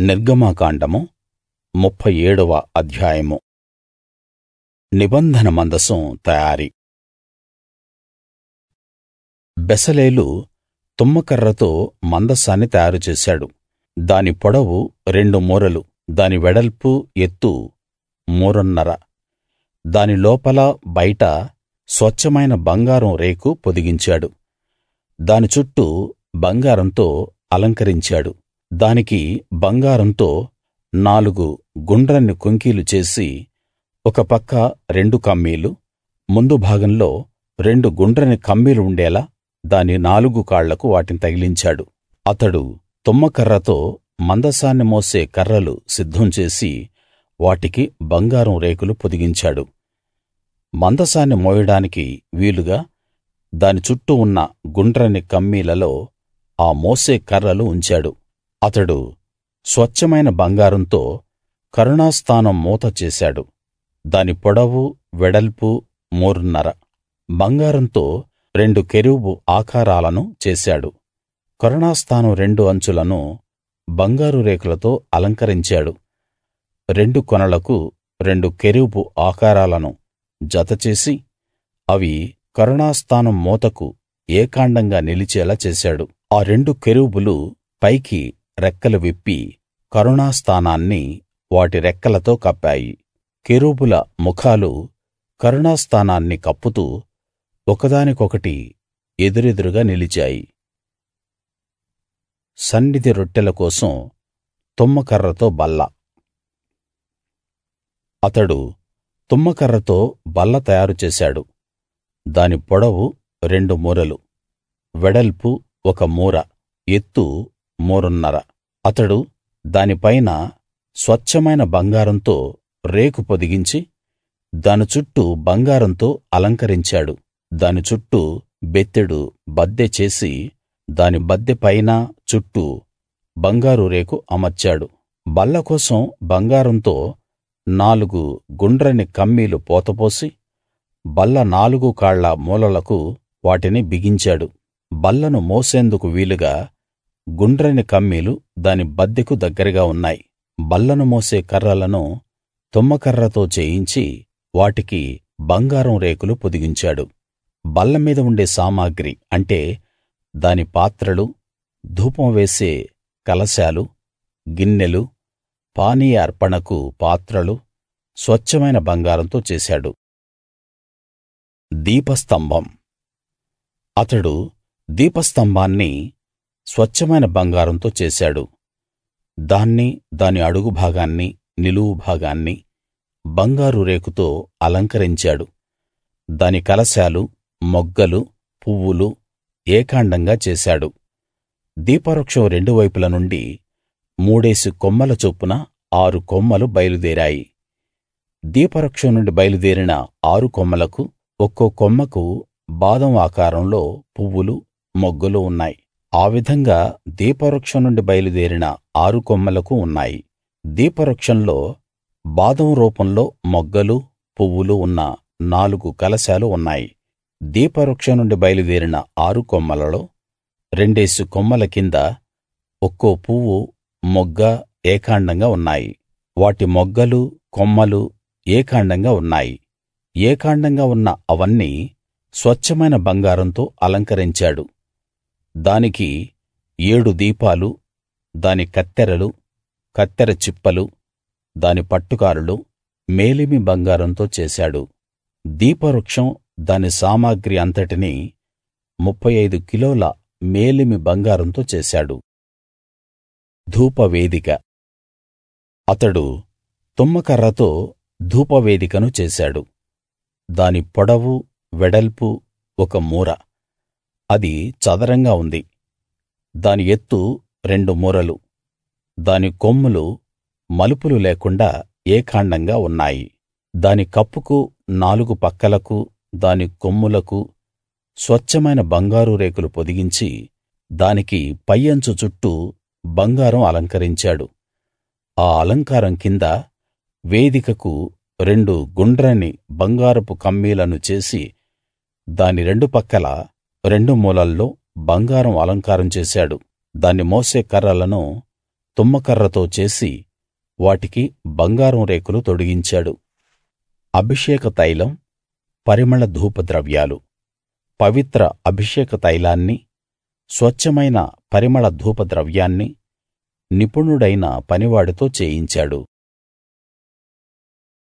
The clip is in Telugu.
నిర్గమకాండము ముప్ఫై ఏడవ అధ్యాయము నిబంధన మందసం తయారీ బెసలేలు తుమ్మకర్రతో మందసాన్ని తయారు చేశాడు దాని పొడవు రెండు మూరలు దాని వెడల్పు ఎత్తు మూరన్నర దాని లోపల బయట స్వచ్ఛమైన బంగారం రేకు పొదిగించాడు దాని చుట్టూ బంగారంతో అలంకరించాడు దానికి బంగారంతో నాలుగు గుండ్రని కొంకీలు చేసి ఒక పక్క రెండు కమ్మీలు ముందు భాగంలో రెండు గుండ్రని కమ్మీలు ఉండేలా దాని నాలుగు కాళ్లకు వాటిని తగిలించాడు అతడు తుమ్మకర్రతో మందసాన్ని మోసే కర్రలు సిద్ధం చేసి వాటికి బంగారం రేకులు పొదిగించాడు మందసాన్ని మోయడానికి వీలుగా దాని చుట్టూ ఉన్న గుండ్రని కమ్మీలలో ఆ మోసే కర్రలు ఉంచాడు అతడు స్వచ్ఛమైన బంగారంతో కరుణాస్థానం మూత చేశాడు దాని పొడవు వెడల్పు మూరన్నర బంగారంతో రెండు కెరూబు ఆకారాలను చేశాడు కరుణాస్థానం రెండు అంచులను బంగారు రేకులతో అలంకరించాడు రెండు కొనలకు రెండు కెరూబు ఆకారాలను జతచేసి అవి కరుణాస్థానం మూతకు ఏకాండంగా నిలిచేలా చేశాడు ఆ రెండు కెరూబులు పైకి రెక్కలు విప్పి కరుణాస్థానాన్ని వాటి రెక్కలతో కప్పాయి కెరూబుల ముఖాలు కరుణాస్థానాన్ని కప్పుతూ ఒకదానికొకటి ఎదురెదురుగా నిలిచాయి సన్నిధి రొట్టెల కోసం తుమ్మకర్రతో బల్ల అతడు తుమ్మకర్రతో బల్ల తయారు చేశాడు దాని పొడవు రెండు మూరలు వెడల్పు ఒక మూర ఎత్తు మూరన్నర అతడు దాని పైన స్వచ్ఛమైన బంగారంతో రేకు పొదిగించి దాని చుట్టూ బంగారంతో అలంకరించాడు దాని చుట్టూ బెత్తెడు బద్దె చేసి దాని బద్దె పైన చుట్టూ బంగారు రేకు అమర్చాడు బల్ల కోసం బంగారంతో నాలుగు గుండ్రని కమ్మీలు పోతపోసి బల్ల నాలుగు కాళ్ల మూలలకు వాటిని బిగించాడు బల్లను మోసేందుకు వీలుగా గుండ్రని కమ్మీలు దాని బద్దెకు దగ్గరగా ఉన్నాయి బల్లను మోసే కర్రలను తుమ్మకర్రతో చేయించి వాటికి బంగారం రేకులు పొదిగించాడు బల్ల మీద ఉండే సామగ్రి అంటే దాని పాత్రలు ధూపం వేసే కలశాలు గిన్నెలు పానీయ అర్పణకు పాత్రలు స్వచ్ఛమైన బంగారంతో చేశాడు దీపస్తంభం అతడు దీపస్తంభాన్ని స్వచ్ఛమైన బంగారంతో చేశాడు దాన్ని దాని అడుగు భాగాన్ని నిలువు భాగాన్ని బంగారు రేకుతో అలంకరించాడు దాని కలశాలు మొగ్గలు పువ్వులు ఏకాండంగా చేశాడు దీపవృక్షం రెండు వైపుల నుండి మూడేసి కొమ్మల చొప్పున ఆరు కొమ్మలు బయలుదేరాయి దీపవృక్షం నుండి బయలుదేరిన ఆరు కొమ్మలకు ఒక్కో కొమ్మకు బాదం ఆకారంలో పువ్వులు మొగ్గలు ఉన్నాయి ఆ విధంగా దీపవృక్షం నుండి బయలుదేరిన ఆరు కొమ్మలకు ఉన్నాయి దీపవృక్షంలో బాదం రూపంలో మొగ్గలు పువ్వులు ఉన్న నాలుగు కలశాలు ఉన్నాయి దీపవృక్షం నుండి బయలుదేరిన ఆరు కొమ్మలలో రెండేసి కొమ్మల కింద ఒక్కో పువ్వు మొగ్గ ఏకాండంగా ఉన్నాయి వాటి మొగ్గలు కొమ్మలు ఏకాండంగా ఉన్నాయి ఏకాండంగా ఉన్న అవన్నీ స్వచ్ఛమైన బంగారంతో అలంకరించాడు దానికి ఏడు దీపాలు దాని కత్తెరలు కత్తెర చిప్పలు దాని పట్టుకారులు మేలిమి బంగారంతో చేశాడు దీపవృక్షం దాని సామగ్రి అంతటినీ ముప్ఫై ఐదు కిలోల మేలిమి బంగారంతో చేశాడు ధూపవేదిక అతడు తుమ్మకర్రతో ధూపవేదికను చేశాడు దాని పొడవు వెడల్పు ఒక మూర అది చదరంగా ఉంది దాని ఎత్తు రెండు మూరలు దాని కొమ్ములు మలుపులు లేకుండా ఏకాండంగా ఉన్నాయి దాని కప్పుకు నాలుగు పక్కలకు దాని కొమ్ములకు స్వచ్ఛమైన బంగారు రేకులు పొదిగించి దానికి పై అంచు చుట్టూ బంగారం అలంకరించాడు ఆ అలంకారం కింద వేదికకు రెండు గుండ్రని బంగారపు కమ్మీలను చేసి దాని రెండు పక్కల రెండు మూలల్లో బంగారం అలంకారం చేశాడు దాన్ని మోసే కర్రలను తుమ్మకర్రతో చేసి వాటికి బంగారం రేకులు తొడిగించాడు అభిషేక తైలం పరిమళ ధూపద్రవ్యాలు పవిత్ర అభిషేక తైలాన్ని స్వచ్ఛమైన పరిమళ ధూపద్రవ్యాన్ని నిపుణుడైన పనివాడితో చేయించాడు